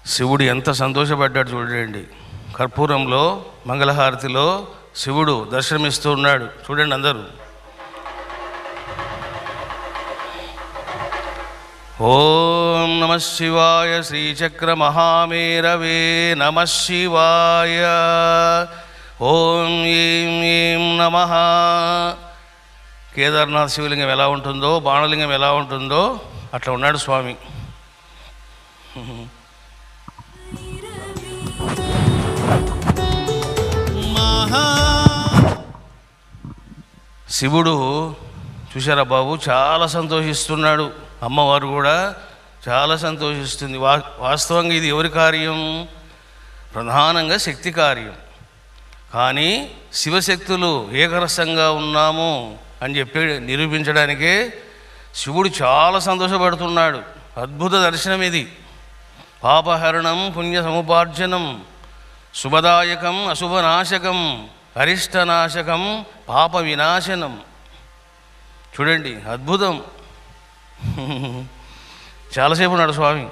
శివుడు ఎంత సంతోషపడ్డాడు చూడండి కర్పూరంలో మంగళహారతిలో శివుడు దర్శనమిస్తూ ఉన్నాడు చూడండి అందరూ ఓం నమ శివాయ శ్రీచక్ర మహామేరవే నమ శివాయ ఓం ఏం ఏం నమ కేదార్నాథ్ శివలింగం ఎలా ఉంటుందో బాణలింగం ఎలా ఉంటుందో అట్లా ఉన్నాడు స్వామి మహా శివుడు చూశారా బాబు చాలా సంతోషిస్తున్నాడు అమ్మవారు కూడా చాలా సంతోషిస్తుంది వా వాస్తవంగా ఇది ఎవరి కార్యం ప్రధానంగా శక్తి కార్యం కానీ శివశక్తులు ఏకరసంగా ఉన్నాము అని చెప్పి నిరూపించడానికే శివుడు చాలా సంతోషపడుతున్నాడు అద్భుత దర్శనం ఇది పాపహరణం పుణ్య సముపార్జనం శుభదాయకం అశుభనాశకం అరిష్టనాశకం పాప వినాశనం చూడండి అద్భుతం చాలాసేపు ఉన్నాడు స్వామి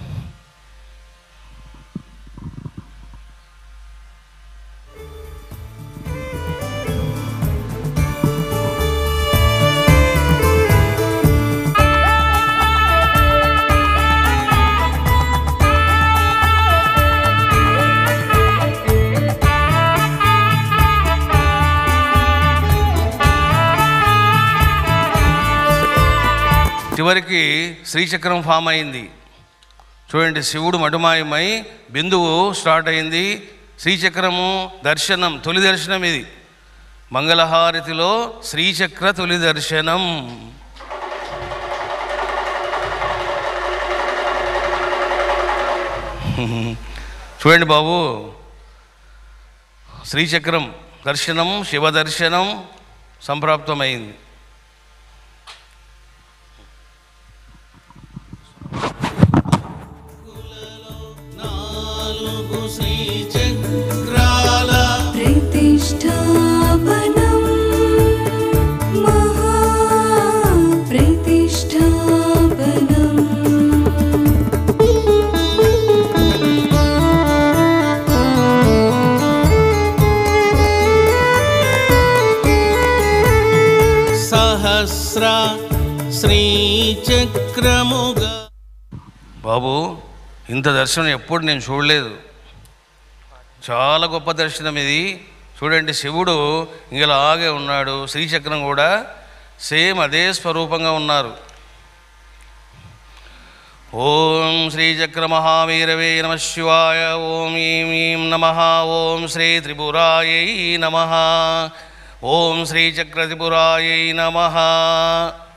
చివరికి శ్రీచక్రం ఫామ్ అయింది చూడండి శివుడు మటుమాయమై బిందువు స్టార్ట్ అయింది శ్రీచక్రము దర్శనం తొలి దర్శనం ఇది మంగళహారతిలో శ్రీచక్ర తొలి దర్శనం చూడండి బాబు శ్రీచక్రం దర్శనం శివ దర్శనం సంప్రాప్తమైంది నాలుగు శ్రీచక్రాల प्रतिष्ठापनं महाप्रतिष्ठापनम् సహస్ర శ్రీచక్రముగా బాబు ఇంత దర్శనం ఎప్పుడు నేను చూడలేదు చాలా గొప్ప దర్శనం ఇది చూడండి శివుడు ఇంకలాగే ఉన్నాడు శ్రీచక్రం కూడా సేమ్ అదే స్వరూపంగా ఉన్నారు ఓం శ్రీచక్ర మహావీరవే నమ శివాయ ఓం ఈం ఈం నమ ఓం శ్రీ త్రిపురాయై నమ ఓం శ్రీచక్ర త్రిపురాయై నమ